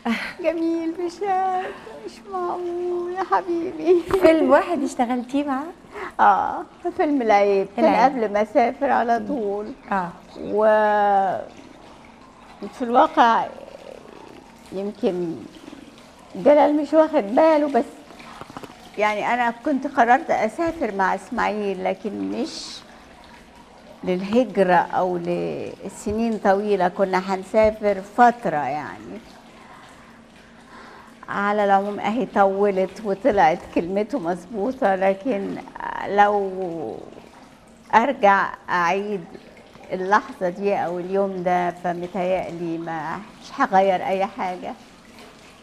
جميل بشكل مش معقول يا حبيبي فيلم واحد اشتغلتيه معاه اه في فيلم العيب كان العيب. قبل ما اسافر على طول اه و في الواقع يمكن جلال مش واخد باله بس يعني انا كنت قررت اسافر مع اسماعيل لكن مش للهجرة او لسنين طويلة كنا هنسافر فترة يعني على العموم اهي طولت وطلعت كلمته مظبوطة لكن لو ارجع اعيد اللحظة دي او اليوم ده فمتهيألي ما مش هغير اي حاجة